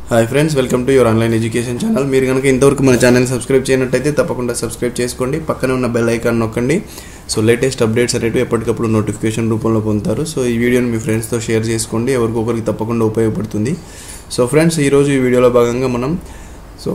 hi friends welcome to your online education channel మీరు కనుక ఇంతవరకు మన ఛానల్ సబ్స్క్రైబ్ చేయనట్టయితే తప్పకుండా సబ్స్క్రైబ్ చేసుకోండి పక్కన ఉన్న బెల్ ఐకాన్ నొక్కండి సో లేటెస్ట్ అప్డేట్స్ అనేవి ఎప్పటికప్పుడు నోటిఫికేషన్ రూపంలో పొందుతారు సో ఈ వీడియోని మీ ఫ్రెండ్స్తో షేర్ చేసుకోండి ఎవరికొకరికి తప్పకుండా ఉపయోగపడుతుంది సో ఫ్రెండ్స్ ఈరోజు ఈ వీడియోలో భాగంగా మనం సో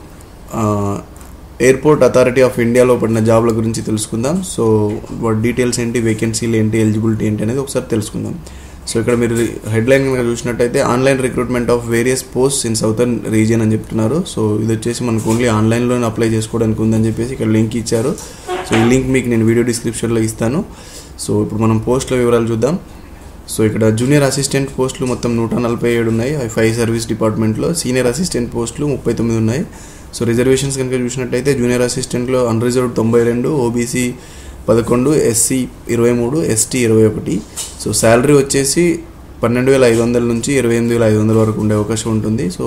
ఎయిర్పోర్ట్ అథారిటీ ఆఫ్ ఇండియాలో పడిన జాబ్ల గురించి తెలుసుకుందాం సో వాటి డీటెయిల్స్ ఏంటి వేకెన్సీలు ఏంటి ఎలిజిబిలిటీ ఏంటి అనేది ఒకసారి తెలుసుకుందాం సో ఇక్కడ మీరు హెడ్లైన్ కనుక చూసినట్టయితే online recruitment of various post in southern region అని చెప్తున్నారు సో ఇది వచ్చేసి మనకు ఓన్లీ ఆన్లైన్లోనే అప్లై చేసుకోవడానికి ఉందని చెప్పేసి ఇక్కడ లింక్ ఇచ్చారు సో ఈ లింక్ మీకు నేను వీడియో డిస్క్రిప్షన్లో ఇస్తాను సో ఇప్పుడు మనం పోస్టుల వివరాలు చూద్దాం సో ఇక్కడ జూనియర్ అసిస్టెంట్ పోస్టులు మొత్తం నూట నలభై ఏడు ఉన్నాయి అవి ఫైవ్ సర్వీస్ డిపార్ట్మెంట్లో సీనియర్ అసిస్టెంట్ పోస్టులు ముప్పై తొమ్మిది ఉన్నాయి సో రిజర్వేషన్స్ కనుక చూసినట్టయితే జూనియర్ అసిస్టెంట్లో అన్రిజర్వ్డ్ తొంభై రెండు ఓబీసీ పదకొండు ఎస్సీ ఇరవై మూడు ఎస్టీ ఇరవై ఒకటి సో శాలరీ వచ్చేసి పన్నెండు వేల ఐదు వందల నుంచి ఇరవై ఎనిమిది వేల ఐదు వందల వరకు ఉండే అవకాశం ఉంటుంది సో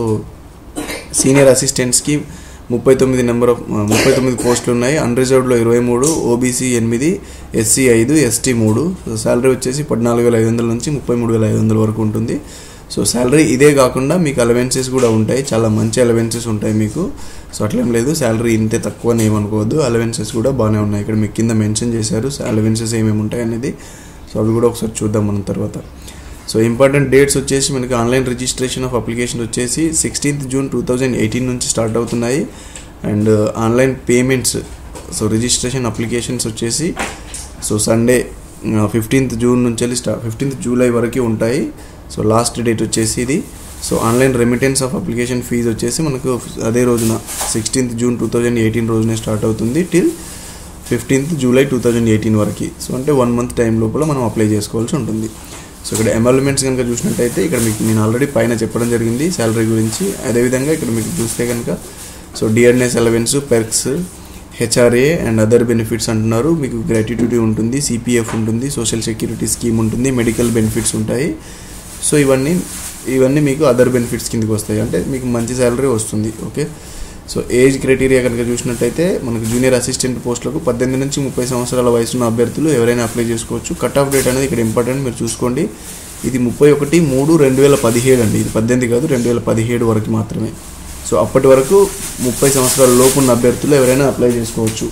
సీనియర్ అసిస్టెంట్స్కి ముప్పై తొమ్మిది నెంబర్ ఆఫ్ ముప్పై తొమ్మిది పోస్టులు ఉన్నాయి అన్రిజర్వ్డ్లో ఇరవై మూడు ఓబీసీ ఎనిమిది ఎస్సీ ఐదు ఎస్టీ మూడు సో శాలరీ వచ్చేసి పద్నాలుగు వేల ఐదు వందల నుంచి ముప్పై మూడు వేల ఐదు వందల వరకు ఉంటుంది సో శాలరీ ఇదే కాకుండా మీకు అలవెన్సెస్ కూడా ఉంటాయి చాలా మంచి అలవెన్సెస్ ఉంటాయి మీకు సో అట్లేం లేదు శాలరీ ఇంతే తక్కువ అని ఏమనుకోవద్దు అలవెన్సెస్ కూడా బాగానే ఉన్నాయి ఇక్కడ మీకు కింద మెన్షన్ చేశారు అలవెన్సెస్ ఏమేమి ఉంటాయి అనేది సో అవి కూడా ఒకసారి చూద్దాం మనం తర్వాత సో ఇంపార్టెంట్ డేట్స్ వచ్చేసి మనకి ఆన్లైన్ రిజిస్ట్రేషన్ ఆఫ్ అప్లికేషన్ వచ్చేసి sixteenth June two thousand eighteen నుంచి స్టార్ట్ అవుతున్నాయి and online payments so registration applications వచ్చేసి సో సండే ఫిఫ్టీన్త్ జూన్ నుంచి వెళ్ళి స్టార్ట్ ఫిఫ్టీన్త్ జూలై వరకు ఉంటాయి సో లాస్ట్ డేట్ వచ్చేసి ఇది so online remittance of application fees వచ్చేసి మనకు అదే రోజున sixteenth June two thousand eighteen రోజునే స్టార్ట్ అవుతుంది till fifteenth July two thousand eighteen వరకు సో అంటే వన్ మంత్ టైం లోపల మనం అప్లై చేసుకోవాల్సి ఉంటుంది సో ఇక్కడ ఎమల్మెంట్స్ కనుక చూసినట్టయితే ఇక్కడ మీకు నేను ఆల్రెడీ పైన చెప్పడం జరిగింది శాలరీ గురించి అదేవిధంగా ఇక్కడ మీకు చూస్తే కనుక so DRNS allowance perks HRA and other benefits అంటున్నారు మీకు గ్రాట్యుటీ ఉంటుంది సిపిఎఫ్ ఉంటుంది సోషల్ సెక్యూరిటీ స్కీమ్ ఉంటుంది మెడికల్ బెనిఫిట్స్ ఉంటాయి సో ఇవన్నీ ఇవన్నీ మీకు అదర్ బెనిఫిట్స్ కిందకి వస్తాయి అంటే మీకు మంచి శాలరీ వస్తుంది ఓకే సో ఏజ్ క్రైటీరియా కనుక చూసినట్టయితే మనకు జూనియర్ అసిస్టెంట్ పోస్టులకు పద్దెనిమిది నుంచి ముప్పై సంవత్సరాల వయసున్న అభ్యర్థులు ఎవరైనా అప్లై చేసుకోవచ్చు కట్ ఆఫ్ డేట్ అనేది ఇక్కడ ఇంపార్టెంట్ మీరు చూసుకోండి ఇది ముప్పై ఒకటి మూడు రెండు వేల పదిహేడు అండి ఇది పద్దెనిమిది కాదు రెండు వేల పదిహేడు వరకు మాత్రమే సో అప్పటి వరకు ముప్పై సంవత్సరాల లోపు ఉన్న అభ్యర్థులు ఎవరైనా అప్లై చేసుకోవచ్చు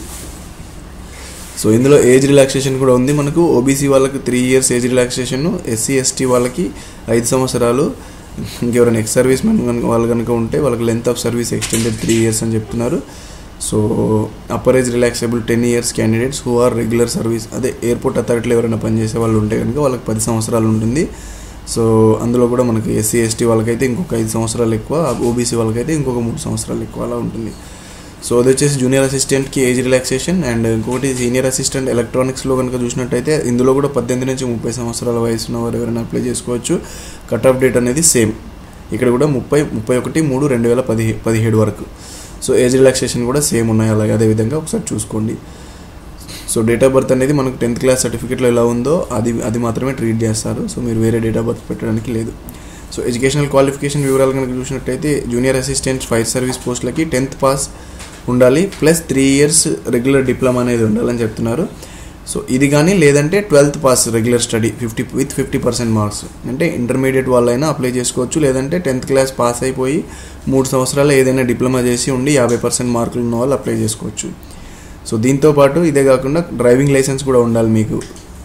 సో ఇందులో ఏజ్ రిలాక్సేషన్ కూడా ఉంది మనకు ఓబీసీ వాళ్ళకి three years age relaxation SC ST వాళ్ళకి ఐదు సంవత్సరాలు ఇంకెవరైనా ఎక్స్ సర్వీస్ మెన్ కనుక వాళ్ళు కనుక ఉంటే వాళ్ళకి length of service extended three years అని చెప్తున్నారు so upper age relaxable ten years candidates who are regular service అదే ఎయిర్పోర్ట్ అథారిటీలో ఎవరైనా పనిచేసే వాళ్ళు ఉంటే కనుక వాళ్ళకి పది సంవత్సరాలు ఉంటుంది సో అందులో కూడా మనకి ఎస్సీ ఎస్టీ వాళ్ళకైతే ఇంకొక ఐదు సంవత్సరాలు ఎక్కువ ఓబీసీ వాళ్ళకైతే ఇంకొక మూడు సంవత్సరాలు ఎక్కువ అలా ఉంటుంది సో అది వచ్చేసి జూనియర్ అసిస్టెంట్కి ఏజ్ రిలాక్సేషన్ అండ్ ఇంకొకటి సీనియర్ అసిస్టెంట్ ఎలక్ట్రానిక్స్లో కనుక చూసినట్టయితే ఇందులో కూడా పద్దెనిమిది నుంచి ముప్పై సంవత్సరాల వయసు ఉన్న వారు ఎవరైనా అప్లై చేసుకోవచ్చు కట్ ఆఫ్ డేట్ అనేది సేమ్ ఇక్కడ కూడా ముప్పై ముప్పై ఒకటి మూడు రెండు వేల పదిహే పదిహేడు వరకు సో ఏజ్ రిలాక్సేషన్ కూడా సేమ్ ఉన్నాయి అలాగే అదేవిధంగా ఒకసారి చూసుకోండి సో డేట్ ఆఫ్ బర్త్ అనేది మనకు టెన్త్ క్లాస్ సర్టిఫికేట్లో ఎలా ఉందో అది అది మాత్రమే ట్రీట్ చేస్తారు సో మీరు వేరే డేట్ ఆఫ్ బర్త్ పెట్టడానికి లేదు సో ఎడ్యుకేషనల్ క్వాలిఫికేషన్ వివరాలు కనుక చూసినట్టయితే జూనియర్ అసిస్టెంట్ ఫైర్ సర్వీస్ పోస్టులకి టెన్త్ పాస్ ఉండాలి plus three years regular diploma అనేది ఉండాలని చెప్తున్నారు సో ఇది కానీ లేదంటే twelfth pass regular study fifty with fifty percent marks అంటే ఇంటర్మీడియట్ వాళ్ళైనా అప్లై చేసుకోవచ్చు లేదంటే టెన్త్ క్లాస్ పాస్ అయిపోయి మూడు సంవత్సరాలు ఏదైనా డిప్లొమా చేసి ఉండి యాభై పర్సెంట్ మార్కులు ఉన్న వాళ్ళు అప్లై చేసుకోవచ్చు సో దీంతో పాటు ఇదే కాకుండా డ్రైవింగ్ లైసెన్స్ కూడా ఉండాలి మీకు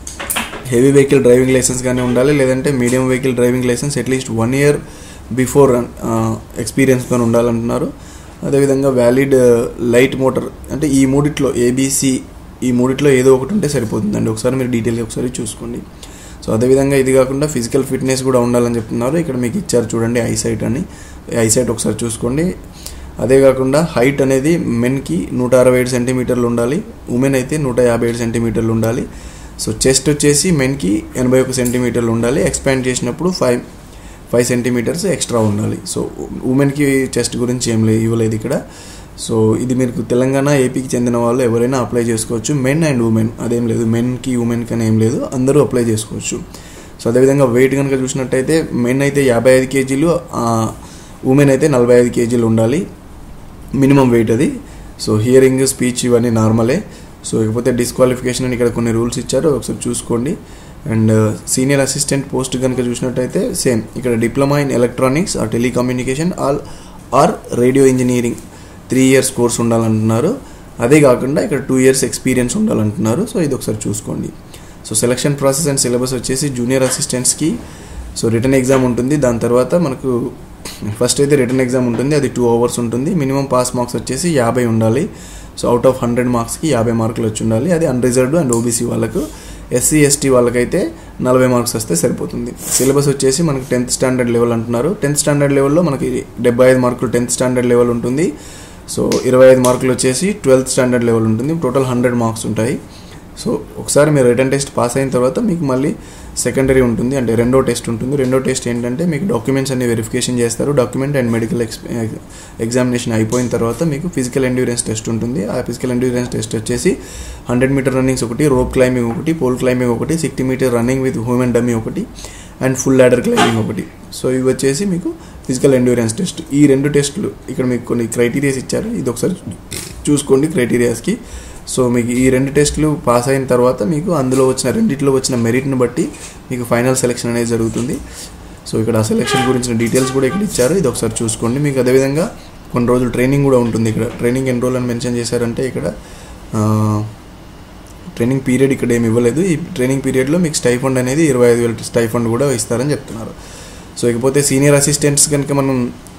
హెవీ వెహికల్ డ్రైవింగ్ లైసెన్స్ కానీ ఉండాలి లేదంటే medium vehicle driving license at least one year before ఎక్స్పీరియన్స్తో ఉండాలంటున్నారు అదేవిధంగా వ్యాలిడ్ లైట్ మోటార్ అంటే ఈ మూడిట్లో ఏబీసీ ఈ మూడిట్లో ఏదో ఒకటి ఉంటే సరిపోతుందండి ఒకసారి మీరు డీటెయిల్గా ఒకసారి చూసుకోండి సో అదేవిధంగా ఇది కాకుండా ఫిజికల్ ఫిట్నెస్ కూడా ఉండాలని చెప్తున్నారు ఇక్కడ మీకు ఇచ్చారు చూడండి ఐసైట్ అని ఐసైట్ ఒకసారి చూసుకోండి అదే కాకుండా హైట్ అనేది మెన్కి నూట అరవై ఏడు సెంటీమీటర్లు ఉండాలి ఉమెన్ అయితే నూట యాభై ఏడు సెంటీమీటర్లు ఉండాలి సో చెస్ట్ వచ్చేసి మెన్కి ఎనభై ఒక సెంటీమీటర్లు ఉండాలి ఎక్స్పాండ్ చేసినప్పుడు ఫైవ్ ఫైవ్ సెంటీమీటర్స్ ఎక్స్ట్రా ఉండాలి సో ఉమెన్కి చెస్ట్ గురించి ఏం లేదు ఇవ్వలేదు ఇక్కడ సో ఇది మీకు తెలంగాణ ఏపీకి చెందిన వాళ్ళు ఎవరైనా అప్లై చేసుకోవచ్చు మెన్ అండ్ ఉమెన్ అదేం లేదు మెన్కి ఉమెన్కి అని ఏం లేదు అందరూ అప్లై చేసుకోవచ్చు సో అదేవిధంగా వెయిట్ కనుక చూసినట్టయితే మెన్ అయితే యాభై ఐదు కేజీలు ఉమెన్ అయితే నలభై ఐదు కేజీలు ఉండాలి మినిమం వెయిట్ అది సో హియరింగ్ స్పీచ్ ఇవన్నీ నార్మలే సో ఇకపోతే డిస్క్వాలిఫికేషన్ అని ఇక్కడ కొన్ని రూల్స్ ఇచ్చారు ఒకసారి చూసుకోండి అండ్ సీనియర్ అసిస్టెంట్ పోస్ట్ కనుక చూసినట్టయితే సేమ్ ఇక్కడ diploma in electronics or telecommunication all or radio engineering three years course ఉండాలంటున్నారు అదే కాకుండా ఇక్కడ టూ ఇయర్స్ ఎక్స్పీరియన్స్ ఉండాలంటున్నారు సో ఇది ఒకసారి చూసుకోండి so selection process and syllabus వచ్చేసి జూనియర్ అసిస్టెంట్స్కి సో రిటర్న్ ఎగ్జామ్ ఉంటుంది దాని తర్వాత మనకు ఫస్ట్ అయితే రిటర్న్ ఎగ్జామ్ ఉంటుంది అది టూ అవర్స్ ఉంటుంది మినిమం పాస్ మార్క్స్ వచ్చేసి యాభై ఉండాలి సో అవుట్ ఆఫ్ హండ్రెడ్ మార్క్స్కి యాభై మార్కులు వచ్చి ఉండాలి అది అన్రిజర్వ్డ్ అండ్ ఓబీసీ వాళ్ళకు ఎస్సీ ఎస్టీ వాళ్ళకైతే నలభై మార్క్స్ వస్తే సరిపోతుంది సిలబస్ వచ్చేసి మనకి టెన్త్ స్టాండర్డ్ లెవెల్ అంటున్నారు టెన్త్ స్టాండర్డ్ లెవెల్లో మనకి డెబ్బై ఐదు మార్కులు టెన్త్ స్టాండర్డ్ లెవెల్ ఉంటుంది సో ఇరవై ఐదు మార్కులు వచ్చేసి ట్వెల్త్ స్టాండర్డ్ లెవెల్ ఉంటుంది టోటల్ హండ్రెడ్ మార్క్స్ ఉంటాయి సో ఒకసారి మీరు రిటర్న్ టెస్ట్ పాస్ అయిన తర్వాత మీకు మళ్ళీ సెకండరీ ఉంటుంది అంటే రెండో టెస్ట్ ఉంటుంది రెండో టెస్ట్ ఏంటంటే మీకు డాక్యుమెంట్స్ అన్ని వెరిఫికేషన్ చేస్తారు document and medical ex examination అయిపోయిన తర్వాత మీకు ఫిజికల్ ఎండ్యూరెన్స్ టెస్ట్ ఉంటుంది ఆ ఫిజికల్ ఎండ్యూరెన్స్ టెస్ట్ వచ్చేసి హండ్రెడ్ మీటర్ రన్నింగ్స్ ఒకటి రోప్ క్లైంబింగ్ ఒకటి పోల్ క్లైంబింగ్ ఒకటి sixty meter running with human dummy ఒకటి అండ్ ఫుల్ ల్యాడర్ క్లైంబింగ్ ఒకటి సో ఇవి వచ్చేసి మీకు ఫిజికల్ ఎండ్యూరెన్స్ టెస్ట్ ఈ రెండు టెస్టులు ఇక్కడ మీకు కొన్ని క్రైటీరియాస్ ఇచ్చారు ఇది ఒకసారి చూసుకోండి క్రైటీరియాస్కి సో మీకు ఈ రెండు టెస్టులు పాస్ అయిన తర్వాత మీకు అందులో వచ్చిన రెండిట్లో వచ్చిన మెరిట్ని బట్టి మీకు ఫైనల్ సెలెక్షన్ అనేది జరుగుతుంది సో ఇక్కడ ఆ సెలెక్షన్ గురించిన డీటెయిల్స్ కూడా ఇక్కడ ఇచ్చారు ఇది ఒకసారి చూసుకోండి మీకు అదేవిధంగా కొన్ని రోజులు ట్రైనింగ్ కూడా ఉంటుంది ఇక్కడ ట్రైనింగ్ ఎన్ని రోజులు అని మెన్షన్ చేశారంటే ఇక్కడ ట్రైనింగ్ పీరియడ్ ఇక్కడ ఏమి ఇవ్వలేదు ఈ ట్రైనింగ్ పీరియడ్లో మీకు స్టైఫండ్ అనేది ఇరవై ఐదు వేల స్టైఫండ్ కూడా ఇస్తారని చెప్తున్నారు సో ఇకపోతే సీనియర్ అసిస్టెంట్స్ కనుక మనం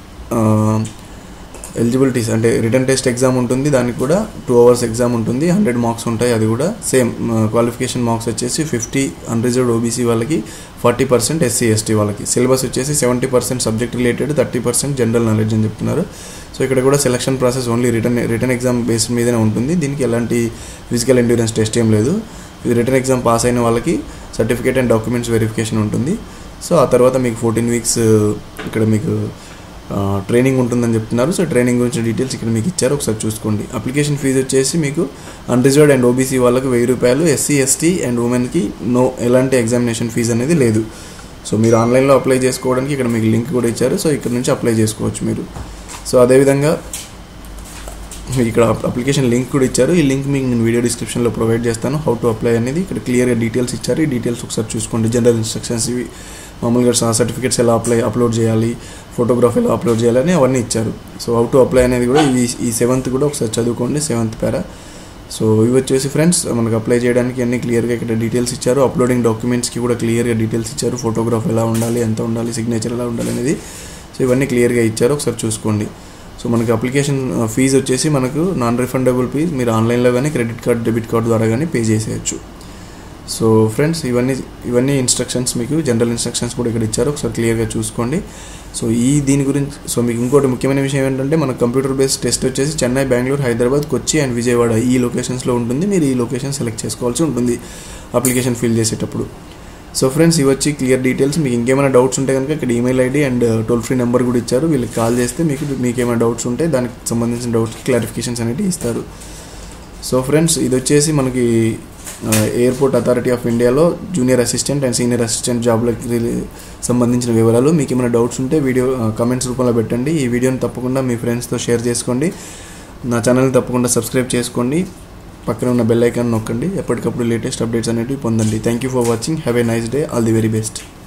ఎలిజిబిలిటీస్ అంటే రిటర్న్ టెస్ట్ ఎగ్జామ్ ఉంటుంది దానికి కూడా టూ అవర్స్ ఎగ్జామ్ ఉంటుంది హండ్రెడ్ మార్క్స్ ఉంటాయి అది కూడా సేమ్ క్వాలిఫికేషన్ మార్క్స్ వచ్చేసి ఫిఫ్టీ అన్రిజర్వ్డ్ ఓబీసీ వాళ్ళకి ఫార్టీ పర్సెంట్ ఎస్సీ ఎస్టీ వాళ్ళకి సిలబస్ వచ్చేసి seventy percent subject related thirty percent general knowledge అని చెప్తున్నారు సో ఇక్కడ కూడా selection process only written written exam base మీదనే ఉంటుంది దీనికి ఎలాంటి ఫిజికల్ ఎండ్యూరెన్స్ టెస్ట్ ఏం లేదు ఇది రిటర్న్ ఎగ్జామ్ పాస్ అయిన వాళ్ళకి సర్టిఫికేట్ అండ్ డాక్యుమెంట్స్ వెరిఫికేషన్ ఉంటుంది సో ఆ తర్వాత మీకు ఫోర్టీన్ వీక్స్ ఇక్కడ మీకు ట్రైనింగ్ ఉంటుందని చెప్తున్నారు సో ట్రైనింగ్ గురించి డీటెయిల్స్ ఇక్కడ మీకు ఇచ్చారు ఒకసారి చూసుకోండి అప్లికేషన్ ఫీజు వచ్చేసి మీకు అన్రిజర్వ్డ్ అండ్ ఓబీసీ వాళ్ళకి వెయ్యి రూపాయలు ఎస్సీ ఎస్టీ అండ్ ఉమెన్కి నో ఎలాంటి ఎగ్జామినేషన్ ఫీజు అనేది లేదు సో మీరు ఆన్లైన్లో అప్లై చేసుకోవడానికి ఇక్కడ మీకు లింక్ కూడా ఇచ్చారు సో ఇక్కడ నుంచి అప్లై చేసుకోవచ్చు మీరు సో అదేవిధంగా మీకు ఇక్కడ అప్లికేషన్ లింక్ కూడా ఇచ్చారు ఈ లింక్ మీకు నేను వీడియో డిస్క్రిప్షన్లో ప్రొవైడ్ చేస్తాను హౌ టు అప్లై అనేది ఇక్కడ క్లియర్గా డీటెయిల్స్ ఇచ్చారు ఈ డీటెయిల్స్ ఒకసారి చూసుకోండి జనరల్ ఇన్స్ట్రక్షన్స్ ఇవి మామూలుగా సర్టిఫికేట్స్ ఎలా అప్లై అప్లోడ్ చేయాలి ఫోటోగ్రాఫ్ ఎలా అప్లోడ్ చేయాలని అవన్నీ ఇచ్చారు సో హౌ టు అప్లై అనేది కూడా ఈ ఈ సెవెంత్ కూడా ఒకసారి చదువుకోండి సెవెంత్ పేరా సో ఇవి వచ్చేసి ఫ్రెండ్స్ మనకు అప్లై చేయడానికి అన్ని క్లియర్గా ఇక్కడ డీటెయిల్స్ ఇచ్చారు అప్లోడింగ్ డాక్యుమెంట్స్కి కూడా క్లియర్గా డీటెయిల్స్ ఇచ్చారు ఫోటోగ్రాఫ్ ఎలా ఉండాలి ఎంత ఉండాలి సిగ్నేచర్ ఎలా ఉండాలి అనేది సో ఇవన్నీ క్లియర్గా ఇచ్చారు ఒకసారి చూసుకోండి సో మనకి అప్లికేషన్ ఫీజు వచ్చేసి మనకు నాన్ రిఫండబుల్ ఫీజ్ మీరు ఆన్లైన్లో కానీ క్రెడిట్ కార్డ్ డెబిట్ కార్డ్ ద్వారా కానీ పే చేసేయచ్చు సో ఫ్రెండ్స్ ఇవన్నీ ఇవన్నీ ఇన్స్ట్రక్షన్స్ మీకు జనరల్ ఇన్స్ట్రక్షన్స్ కూడా ఇక్కడ ఇచ్చారు ఒకసారి క్లియర్గా చూసుకోండి సో ఈ దీని గురించి సో మీకు ఇంకోటి ముఖ్యమైన విషయం ఏంటంటే మన కంప్యూటర్ బేస్డ్ టెస్ట్ వచ్చేసి చెన్నై బెంగళూరు హైదరాబాద్ కొచ్చి అండ్ విజయవాడ ఈ లొకేషన్స్లో ఉంటుంది మీరు ఈ లొకేషన్ సెలెక్ట్ చేసుకోవాల్సి ఉంటుంది అప్లికేషన్ ఫిల్ చేసేటప్పుడు సో ఫ్రెండ్స్ ఇవి వచ్చి క్లియర్ డీటెయిల్స్ మీకు ఇంకేమైనా డౌట్స్ ఉంటే కనుక ఇక్కడ email ID and toll free number కూడా ఇచ్చారు వీళ్ళకి కాల్ చేస్తే మీకు మీకు ఏమైనా డౌట్స్ ఉంటే దానికి సంబంధించిన డౌట్స్ క్లారిఫికేషన్స్ అనేవి ఇస్తారు సో ఫ్రెండ్స్ ఇది వచ్చేసి మనకి ఎయిర్పోర్ట్ అథారిటీ ఆఫ్ ఇండియాలో junior assistant and senior assistant జాబ్లకి సంబంధించిన వివరాలు మీకు ఏమైనా డౌట్స్ ఉంటే వీడియో కమెంట్స్ రూపంలో పెట్టండి ఈ వీడియోని తప్పకుండా మీ ఫ్రెండ్స్తో షేర్ చేసుకోండి నా ఛానల్ని తప్పకుండా సబ్స్క్రైబ్ చేసుకోండి పక్కన ఉన్న బెల్ ఐకాన్ నొక్కండి ఎప్పటికప్పుడు లేటెస్ట్ అప్డేట్స్ అనేవి పొందండి thank you for watching have a nice day all the very best